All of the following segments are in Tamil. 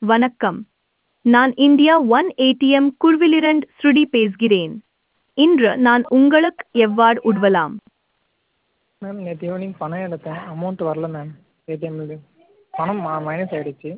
வணக்கம் நான் இந்தியா ஒன் ஏடிஎம் குழுவிலிருந்து ஸ்ருதி பேசுகிறேன் இன்று நான் உங்களுக்கு எவ்வாறு உதவலாம் மேம் நேற்று ஈவினிங் பணம் எடுத்தேன் அமௌண்ட் வரல மேம் ஏடிஎம்லேருந்து பணம் மா மைனஸ் ஆகிடுச்சு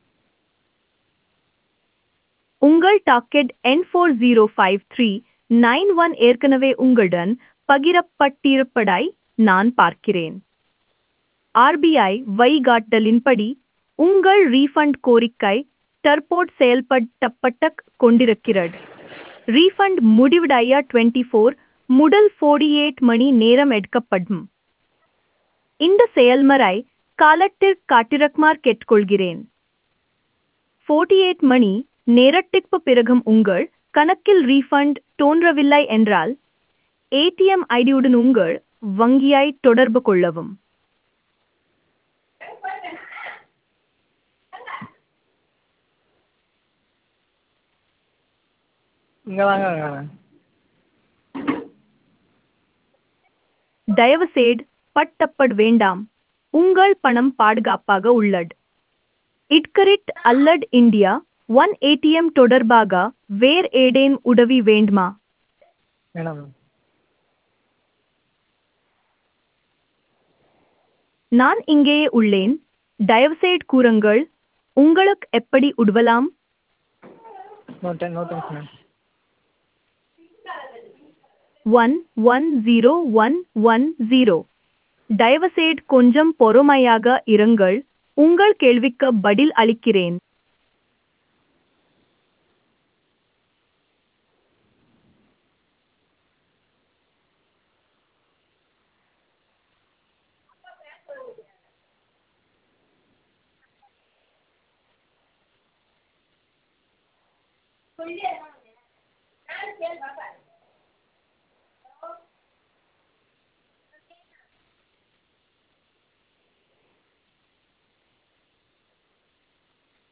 உங்கள் docket N four zero five three nine one ஏற்கனவே உங்களுடன் பகிரப்பட்டிருப்பதாய் நான் பார்க்கிறேன் ஆர்பிஐ வழிகாட்டலின்படி உங்கள் ரீஃபண்ட் கோரிக்கை தற்போது செயல்படுத்தப்பட்டு கொண்டிருக்கிறது ரீஃபண்ட் முடிவடைய டுவெண்ட்டி ஃபோர் முதல் ஃபோர்டி எயிட் மணி நேரம் எடுக்கப்படும் இந்த செயல்முறை காலத்திற்கு காட்டிரக்குமாறு கேட்டுக்கொள்கிறேன் ஃபோர்ட்டி எயிட் மணி நேரத்திற்கு பிறகும் உங்கள் கணக்கில் ரீஃபண்ட் தோன்றவில்லை என்றால் ஏடிஎம் ஐடியுடன் உங்கள் வங்கியை தொடர்பு கொள்ளவும் இங்கே தாங்க இருக்கேன் தயவுசெய்து பட்டப்பட வேண்டாம் உங்கள் பணம் பாதுகாப்பாக உள்ளது இட்கரிட் அல்லது இந்தியா ஒன் ஏடிஎம் தொடர்பாக வேறு ஏதேனும் உதவி வேண்டுமா வேணாம் மேம் நான் இங்கேயே உள்ளேன் தயவுசெய்து கூறுங்கள் உங்களுக்கு எப்படி உதவலாம் no ten no thanks ma'am one one zero one one zero தயவுசெய்து கொஞ்சம் பொறுமையாக இருங்கள் உங்கள் கேள்விக்கு பதில் அளிக்கிறேன் சொல்லிடுறேன்